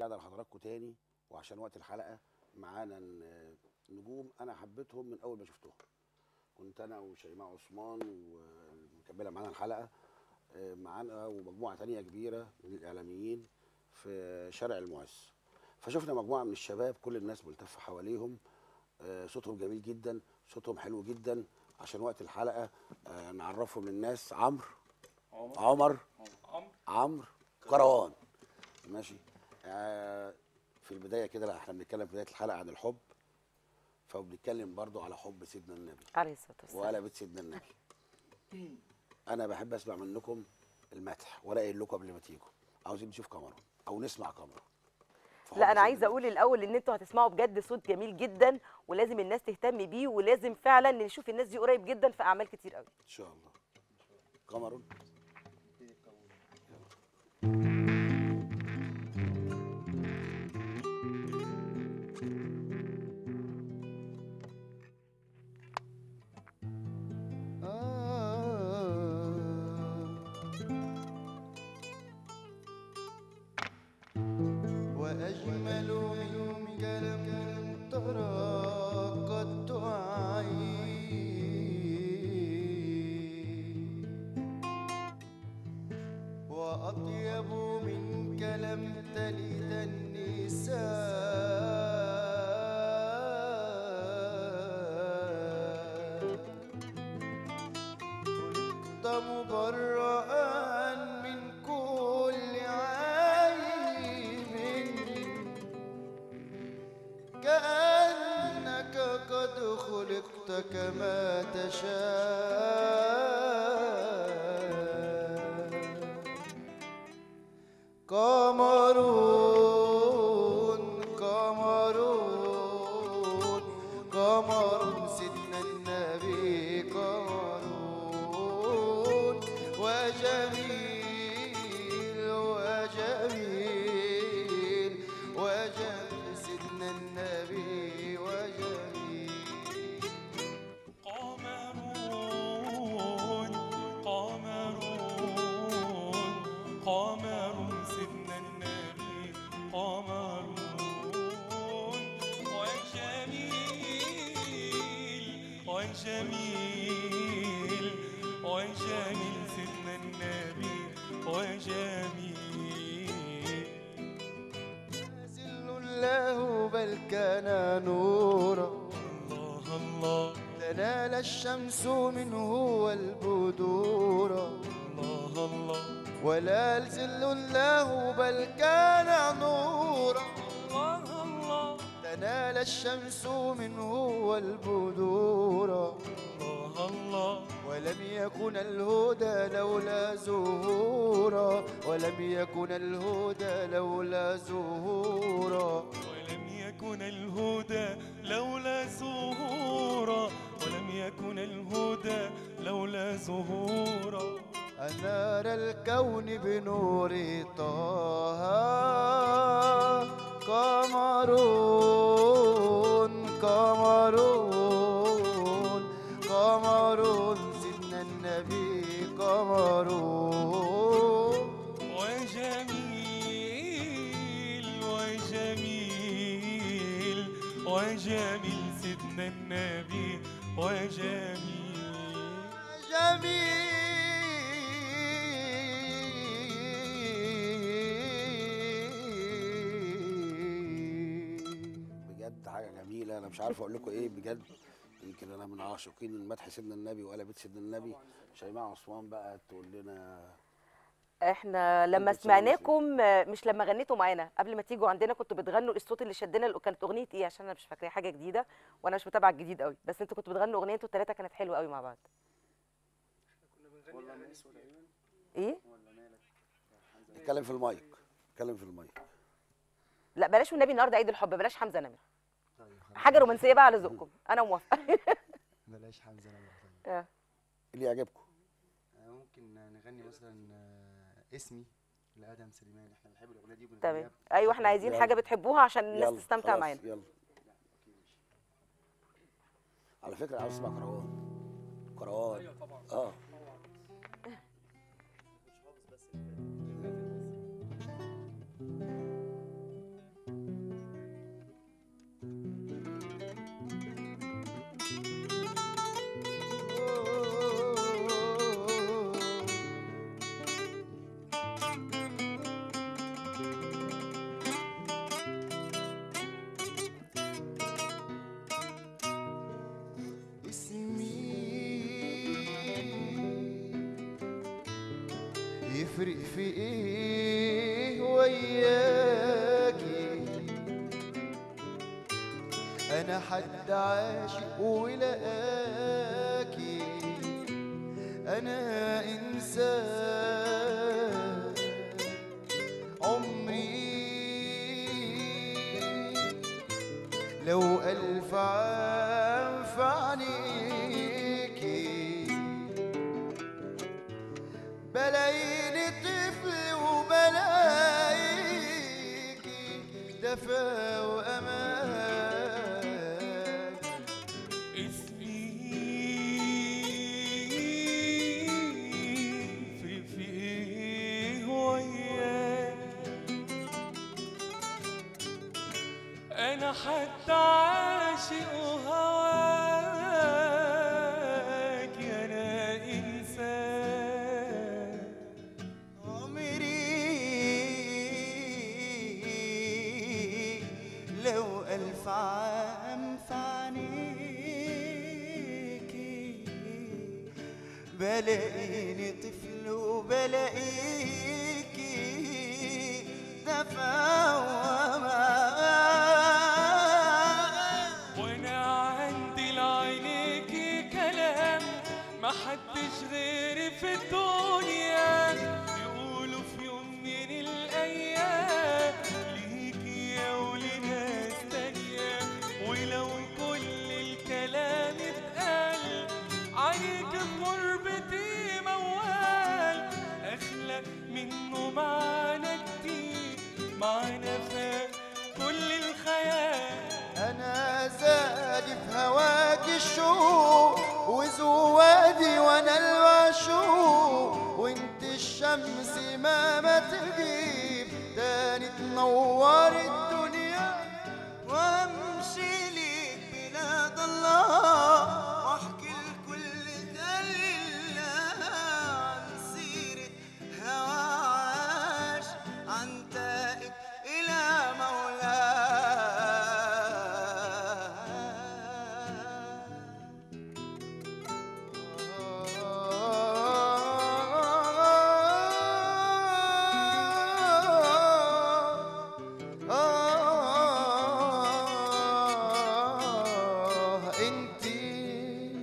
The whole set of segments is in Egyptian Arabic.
رجعنا لحضراتكم تاني وعشان وقت الحلقه معانا ن- نجوم انا حبيتهم من اول ما شفتهم كنت انا وشيماء عثمان ومكمله معانا الحلقه آه، معانا ومجموعه تانية كبيره من الاعلاميين في شارع المعز فشفنا مجموعه من الشباب كل الناس ملتفه حواليهم آه، صوتهم جميل جدا صوتهم حلو جدا عشان وقت الحلقه آه، نعرفهم للناس عمرو عمر عمرو عمرو كروان ماشي آه في البدايه كده لا احنا بنتكلم في بدايه الحلقه عن الحب فبنتكلم برضو على حب سيدنا النبي عليه الصلاه والسلام وعلى بيت سيدنا النبي انا بحب اسمع منكم المدح ولا قايل لكم قبل ما تيجوا عاوزين نشوف كاميرا او نسمع كاميرا في حب لا انا سيدنا عايزه اقول الاول ان انتوا هتسمعوا بجد صوت جميل جدا ولازم الناس تهتم بيه ولازم فعلا نشوف الناس دي قريب جدا في اعمال كتير قوي ان شاء الله كاميرا وأجمل منك لم ترى قد عيني وأطيب منك لم تلد النساء كنت مبرأ من كل عيب كأنك قد خلقت كما تشاء قمرون قمرون قمر سيدنا النبي قمرون وجميل وجميل وجميل سيدنا النبي وجميل قمرون قمرون قمر سيدنا النبي قمرون وجميل وجميل وجميل سيدنا النبي وجميل زل له بل كان نورا الله الله تنال الشمس منه والبدور الله الله ولا زل له بل كان نورا الله الله تنال الشمس منه والبدور الله الله ولم يكن الهدى لولا زهورا ولم يكن الهدى لولا زهورا ولم يكن الهدى لولا زهورا ولم يكن الهدى لولا زهورا أنار الكون بنور طه قمرون قمرون قمرون سيدنا النبي قمرون وجميل وجميل وجميل سيدنا النبي وجميل جميل بجد حاجه جميله انا مش عارف اقول لكم ايه بجد يمكن انا من عاشقين مدح سيدنا النبي ولا بيت سيدنا النبي شيماء عثمان بقى تقول لنا احنا لما انتوا بتسمعوا سمعناكم آه، مش لما غنيتوا معانا قبل ما تيجوا عندنا كنتوا بتغنوا الصوت اللي شدنا اللي كانت اغنيه ايه عشان انا مش فاكره حاجه جديده وانا مش متابعه الجديد قوي بس انتوا كنتوا بتغنوا اغنيه انتوا الثلاثه كانت حلوه قوي مع بعض ايه اتكلم في المايك اتكلم في المايك لا بلاش والنبي النهارده عيد الحب بلاش حمزه نمر حاجه رومانسيه بقى على ذوقكم انا موافقه بلاش حمزه نمرة طيب آه. اللي يعجبكم آه، ممكن نغني مثلا آه، اسمي لادم سليمان احنا بنحب الاغنيه دي تمام وبنغنيها ايوه احنا عايزين يلا. حاجه بتحبوها عشان الناس يلا، تستمتع خلاص، معانا يلا على فكره عاوز اسمع كروان كروان ايوه طبعا اه يفرق في ايه وياكي انا حد عاشق ولقاكي انا انسان عمري لو ألف عام في عينيكي بلاقيني طفل وبلاقيكي دفا وأمان اسمي في في ايه وياك انا حتى عاشق هواك انا انسان عمري لو ألف عام في عينيكي بلاقيني طفل وبلاقيكي دفا وأمان وانا عندي لعينيكي كلام ما حدش غيري في الدنيا يقولوا في يوم من الايام ليكي يا ولناس تانية ولو كل الكلام اتقال عليك بغربتي موال اخلى منه معانا كتير معانا فات كل الخيال انا زادي في هواك الشوق وزوادي وانا الوشوق وانت الشمس ما ما تغيب تاني تنور الدنيا وامشي ليك بلاد الله واحكي لكل دليلة عن سيرة هواش عن تائب إلى مولاه انتي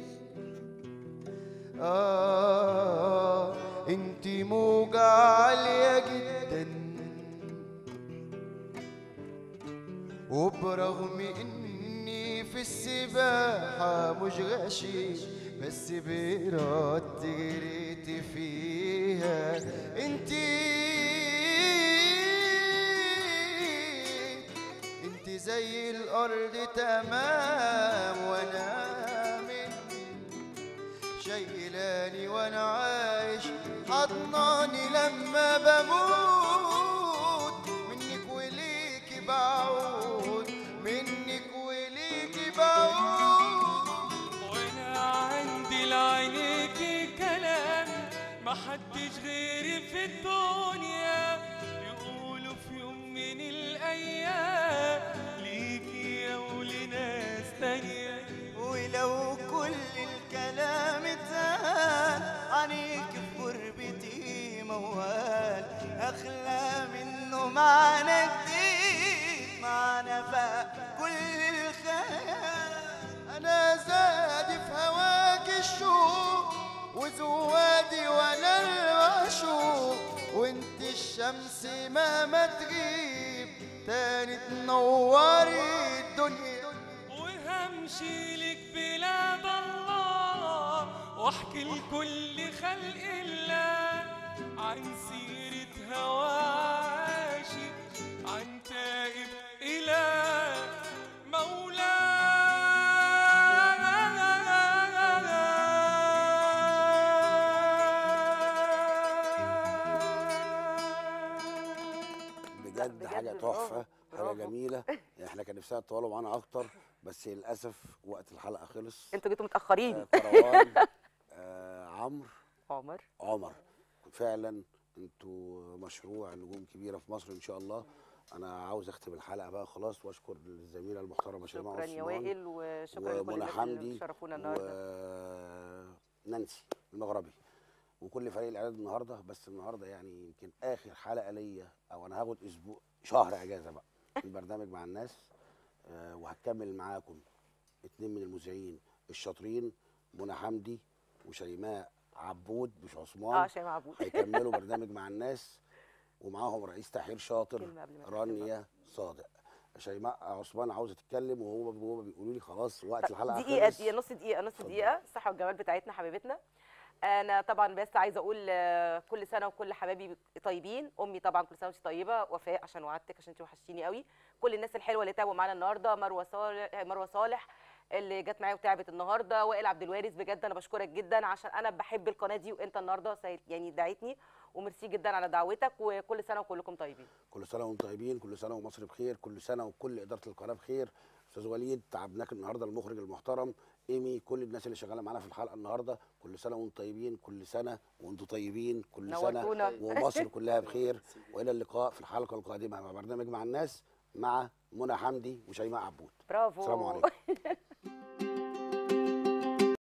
آه انتي موجة عالية جدا وبرغم اني في السباحة مش غشيش بس بإرادتي جريت فيها انتي انتي زي الارض تمام وانا من شايلاني وانا عايش حضناني لما بموت منك وليكي بعود منك وليكي بعود وانا عندي لعينيكي كلام ما حدش غيري في الدنيا يقولوا في يوم من الايام ليكي يا ولناس تانية ولو كل الكلام اتقال عليك في غربتي موال اخلى منه معنى جديد معنى فاق كل الخيال انا زادي في هواك الشوق وزوادي وانا العشوق وانت الشمس مهما تغيب تاني تنوري الدنيا وهمشي لك بلاد الله واحكي لكل خلق الله عن سيرة هواشي عن تائب إلى مولاه بجد بجد حاجه برافو، تحفه حاجه برافو. جميله احنا كان نفسنا تطولوا معانا اكتر بس للاسف وقت الحلقه خلص انتوا جيتوا آه، متاخرين كروان آه، عمرو عمر عمر فعلا انتوا مشروع نجوم كبيره في مصر ان شاء الله انا عاوز اختم الحلقه بقى خلاص واشكر الزميله المحترمه شيماء شكرا يا عثمان وائل وشكرا لكل ومنى الناس اللي حمدي شرفونا النهارده ونانسي المغربي وكل فريق الاعداد النهارده بس النهارده يعني يمكن اخر حلقه ليا او انا هاخد اسبوع شهر اجازه بقى البرنامج مع الناس آه، وهكمل معاكم اتنين من المذيعين الشاطرين منى حمدي وشيماء عبود مش عثمان اه شيماء عبود هيكملوا برنامج مع الناس ومعاهم رئيس تحرير شاطر كلمة قبل ما تختم رانيا صادق شيماء عثمان عاوزه تتكلم وهو هو بيقولوا لي خلاص وقت الحلقه دقيقة خلص. دقيقة نص دقيقة نص اتفضل. دقيقة الصحة والجمال بتاعتنا حبيبتنا أنا طبعا بس عايزة أقول آه، كل سنة وكل حبايبي طيبين أمي طبعا كل سنة وأنت طيبة وفاء عشان وعدتك عشان أنت وحشتيني قوي كل الناس الحلوة اللي تعبوا معانا النهاردة مروة صالح مروة صالح اللي جت معايا وتعبت النهارده وائل عبد الوارث بجد انا بشكرك جدا عشان انا بحب القناه دي وانت النهارده سايد- يعني دعيتني وميرسي جدا على دعوتك وكل سنه وكلكم طيبين كل سنه وانتم طيبين كل سنه ومصر بخير كل سنه وكل اداره القناه بخير استاذ وليد تعبناك النهارده المخرج المحترم ايمي كل الناس اللي شغاله معانا في الحلقه النهارده كل سنه وانتم طيبين كل سنه وانتم طيبين كل سنه نورتونا. ومصر كلها بخير والى اللقاء في الحلقه القادمه مع برنامج مع الناس مع منى حمدي وشيماء عبود برافو السلام عليكم